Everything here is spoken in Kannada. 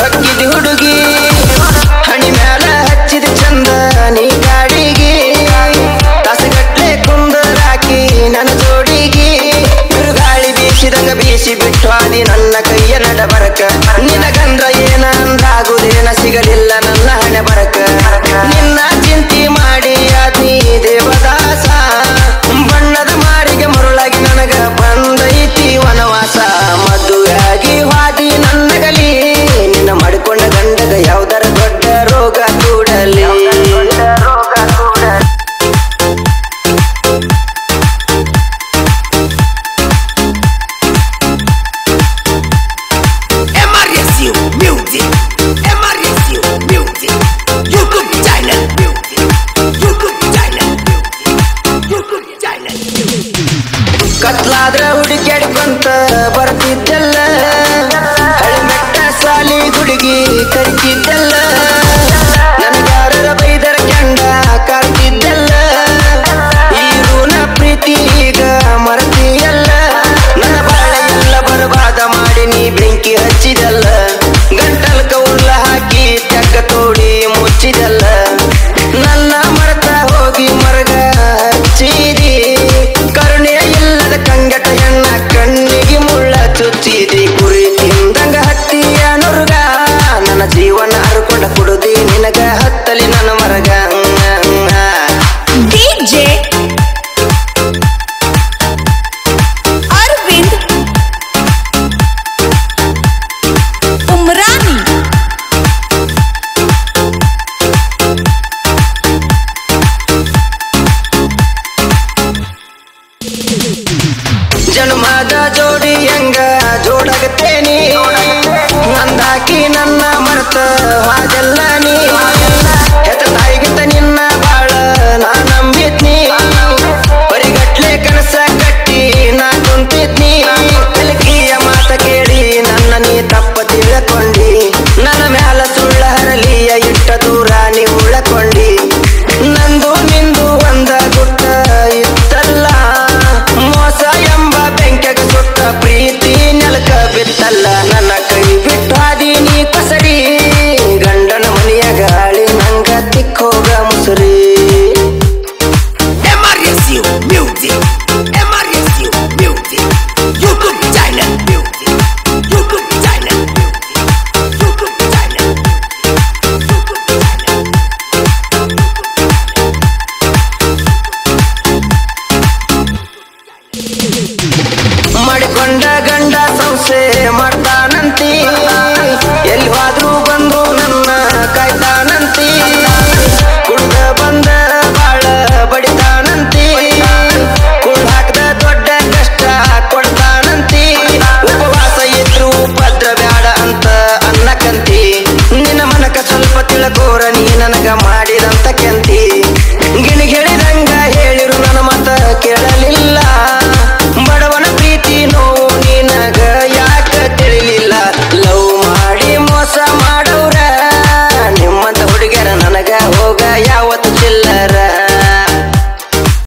ಹಕ್ಕಿದ ಹುಡುಗಿ ಹಣಿ ಮ್ಯಾಲ ಹಚ್ಚಿದ ಚಂದ ನೀ ಗಾಡಿಗೆ ತಾಸಗಟ್ಲೆ ಕುಂದರಾಕಿ ನನ್ನ ಜೋಡಿಗೆ ಬಿರುಗಾಳಿ ಬೀಸಿದಂಗ ಬೀಸಿ ಬಿಟ್ಟು ಆದಿ ನನ್ನ ಕೈಯ ನಡಬರಕ ನಿನಗಂದ್ರ ಏನ ಅಂದ್ರಾಗುದೇನ ಸಿಗಲಿಲ್ಲ ನನ್ನ ಹಣೆ ಬರಕ ನಿನ್ನ ಚಿಂತಿ ಮಾಡಿ ಆದಿ ದೇವದಾಸ ಬಣ್ಣದ ಮಾರಿಗೆ ಮರುಳಾಗಿ ನನಗ ಬಂದೈತಿ ವನವಾಸ ಮದುವೆಯಾಗಿ ವಾದಿ ನನ್ನಗಲಿ ನಿನ್ನ ಮಾಡಿಕೊಂಡ ಗಂಡಗ ಯಾವ್ದರ ದೊಡ್ಡ ರೋಗ ಕೂಡಲಿ MRSU Music MRSU Music YouTube channel Music YouTube channel Music YouTube channel ಕತ್ಲಾದ್ರ ಹುಡುಕ್ಯಾಡ್ಕೊಂತ ಬರ್ತಿದ್ದಲ್ಲ ಹಳಿಮೆಟ್ಟ ಸಾಲಿ ಗುಡುಗಿ ಕರಿತಿದ್ದಲ್ಲ ನನಗಾರರ ಬೈದರ ಕೆಂಡ ಕಾಡ್ತಿದ್ದಲ್ಲ ಈ ಋಣ ಪ್ರೀತಿ ಈಗ ಮರತಿಯಲ್ಲ ನನ್ನ ಬಾಳೆ ಎಲ್ಲ ಬರಬಾದ ಮಾಡಿ ನೀ ಬೆಂಕಿ ಹಚ್ಚಿದಲ್ಲ ಗಂಟಲ್ ಕೌಲ ಹಾಕಿ ತೆಕ್ಕ ತೋಡಿ ಮುಚ್ಚಿದಲ್ಲ ನನ್ನ ಮರತ ಹೋಗಿ ಮರಗ ಹಚ್ಚಿದಿ ಕರುಣೆ ಇಲ್ಲದ ಕಂಗಟ ಎಣ್ಣ ಕಣ್ಣಿಗೆ ಮುಳ್ಳ ಚುಚ್ಚಿದಿ ಕುರಿ ತಿಂದಂಗ ಹತ್ತಿಯ ನುರ್ಗ ನನ್ನ ಜೀವನ ಹರ್ಕೊಂಡ ಕುಡುದಿ ನಿನಗ ಹತ್ತಲಿ ನನ್ನ ಮರಗ DJ Arvind Umrani ಜನ್ಮದ ಜೋಡಿ ಹೆಂಗ ಜೋಡಾಗತ್ತೇನಿ ನಂದಾಕಿ ನನ್ನ ಮರ್ತ ಹಾಗೆಲ್ಲ ನೀ ಹೆತ್ತ ತಾಯಿಗಿಂತ ನಿನ್ನ ಬಾಳ ನಾ ನಂಬಿದ್ನಿ ಪರಿಗಟ್ಲೆ ಕನಸ ಕಟ್ಟಿ ನಾ ಕುಂತಿದ್ನಿ ಕಲಿಕಿಯ ಮಾತ ಕೇಳಿ ನನ್ನ ನೀ ತಪ್ಪ ತಿಳ್ಕೊಂಡಿ ನನ್ನ ಮ್ಯಾಲ ಸುಳ್ಳ ಹರಲಿಯ ಇಟ್ಟ ದೂರ ನೀ ಉಳಕೊಂಡಿ ನಂದು ನಿಂದು ಒಂದ ಗುಟ್ಟ ಇತ್ತಲ್ಲ ಮೋಸ ಎಂಬ ಬೆಂಕೆಗ ಸುಟ್ಟ ಪ್ರೀತಿ ನೆಲಕ ಬಿತ್ತಲ್ಲ ನನ್ನ ಕೈ ಬಿಟ್ಟು ಹಾದಿ ನೀ ಕಸರಿ ಗಂಡನ ಮನೆಯ ಗಾಳಿ ನಂಗ ತಿಕ್ಕೋಗ ಮುಸುರಿ MRSU Music MRSU Music YouTube channel Music YouTube channel Music YouTube channel YouTube channel ಮಾಡಿಕೊಂಡ ಗಂಡ ಸಂಸೆ ಮಾಡ್ತಾನಂತಿ ಎಲ್ಲಿ ಹೋದ್ರು ಬಂದ್ರು ನನ್ನ ಕಾಯ್ತಾನಂತಿ ಕುಡ್ದ ಬಂದ ಬಾಳ ಬಡಿತಾನಂತಿ ಕುಳ್ ಹಾಕದ ದೊಡ್ಡ ಕಷ್ಟ ಕೊಡ್ತಾನಂತಿ ಉಪವಾಸ ಇದ್ರು ಭದ್ರ ಬ್ಯಾಡ ಅಂತ ಅನ್ನಕಂತಿ ನಿನ್ನ ಮನಕ ಸ್ವಲ್ಪ ತಿಳ್ಕೋರ ನೀ ನನ್ನ